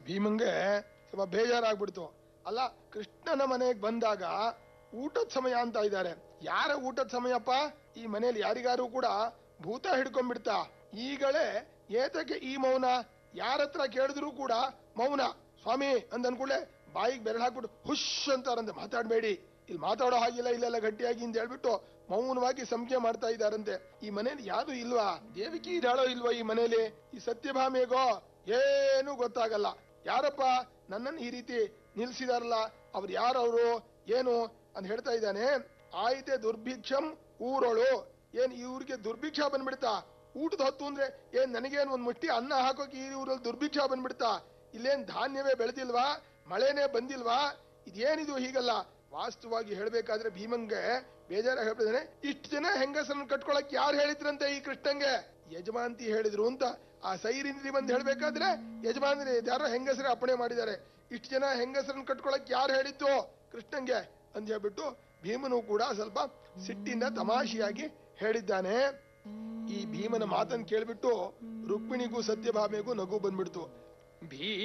ಭೀಮಂಗೆ ಸ್ವಲ್ಪ ಬೇಜಾರಾಗ್ಬಿಡ್ತು ಅಲ್ಲ ಕೃಷ್ಣನ ಮನೆಗೆ ಬಂದಾಗ ಊಟದ ಸಮಯ ಅಂತ ಇದ್ದಾರೆ ಯಾರ ಊಟದ ಸಮಯಪ್ಪ ಈ ಮನೇಲಿ ಯಾರಿಗಾರು ಕೂಡ ಭೂತ ಹಿಡ್ಕೊಂಡ್ಬಿಡ್ತಾ ಈಗಳೇ ಏತಕ್ಕೆ ಈ ಮೌನ ಯಾರ ಹತ್ರ ಕೇಳಿದ್ರು ಕೂಡ ಮೌನ ಸ್ವಾಮಿ ಅಂದ್ ಅನ್ಕೂಡ್ಲೆ ಬಾಯಿಗೆ ಬೆರಳು ಹಾಕ್ಬಿಟ್ಟು ಹುಷ್ ಅಂತಾರಂತೆ ಮಾತಾಡ್ಬೇಡಿ ಇಲ್ಲಿ ಮಾತಾಡೋ ಹಾಗಿಲ್ಲ ಇಲ್ಲೆಲ್ಲ ಗಟ್ಟಿಯಾಗಿ ಅಂತ ಹೇಳ್ಬಿಟ್ಟು ಮೌನವಾಗಿ ಸಂಖ್ಯೆ ಮಾಡ್ತಾ ಇದ್ದಾರಂತೆ ಈ ಮನೇಲಿ ಯಾರು ಇಲ್ವಾ ದೇವಕಿ ಇದ್ದಾಳೋ ಇಲ್ವಾ ಈ ಮನೇಲಿ ಈ ಸತ್ಯಭಾಮಿಗೋ ಏನು ಗೊತ್ತಾಗಲ್ಲ ಯಾರಪ್ಪ ನನ್ನನ್ನು ಈ ರೀತಿ ನಿಲ್ಸಿದಾರಲ್ಲ ಅವ್ರು ಯಾರವ್ರು ಏನು ಅಂತ ಹೇಳ್ತಾ ಇದ್ದಾನೆ ಆಯ್ತೆ ದುರ್ಭಿಕ್ಷಂ ಊರೊಳು ಏನ್ ಇವ್ರಿಗೆ ದುರ್ಭಿಕ್ಷ ಬಂದ್ಬಿಡ್ತಾ ಊಟದ ಹೊತ್ತು ಅಂದ್ರೆ ಏನ್ ನನಗೇನ್ ಒಂದ್ ಮುಷ್ಟಿ ಅನ್ನ ಹಾಕೋಕೆ ಈ ಊರಲ್ಲಿ ದುರ್ಭಿಕ್ಷ ಬಂದ್ಬಿಡ್ತಾ ಇಲ್ಲೇನ್ ಧಾನ್ಯವೇ ಬೆಳೆದಿಲ್ವಾ ಮಳೆನೇ ಬಂದಿಲ್ವಾ ಇದೇನಿದು ಹೀಗಲ್ಲ ವಾಸ್ತವವಾಗಿ ಹೇಳ್ಬೇಕಾದ್ರೆ ಭೀಮಂಗೆ ಬೇಜಾರ ಹೇಳ್ಬಿದ್ದಾನೆ ಇಷ್ಟು ಜನ ಹೆಂಗಸರನ್ನ ಕಟ್ಕೊಳಕ್ ಯಾರು ಹೇಳಿದ್ರಂತೆ ಈ ಕೃಷ್ಣಂಗೆ ಯಜಮಾಂತಿ ಹೇಳಿದ್ರು ಅಂತ ಆ ಸೈರಿಂದ್ರಿ ಬಂದು ಹೇಳ್ಬೇಕಾದ್ರೆ ಯಜಮಾನ್ರಿ ಯಾರೋ ಹೆಂಗಸರೇ ಅಪ್ಪಣೆ ಮಾಡಿದ್ದಾರೆ ಇಷ್ಟು ಜನ ಹೆಂಗಸರನ್ನ ಕಟ್ಕೊಳಕ್ ಯಾರು ಹೇಳಿದ್ದು ಕೃಷ್ಣಂಗೆ ಅಂತ ಹೇಳ್ಬಿಟ್ಟು ಭೀಮನು ಕೂಡ ಸ್ವಲ್ಪ ಸಿಟ್ಟಿಂದ ತಮಾಷೆಯಾಗಿ ಹೇಳಿದ್ದಾನೆ ಈ ಭೀಮನ ಮಾತನ್ನು ಕೇಳ್ಬಿಟ್ಟು ರುಕ್ಮಿಣಿಗೂ ಸತ್ಯಭಾಮೆಗೂ ನಗು ಬಂದ್ಬಿಡ್ತು ಭೀ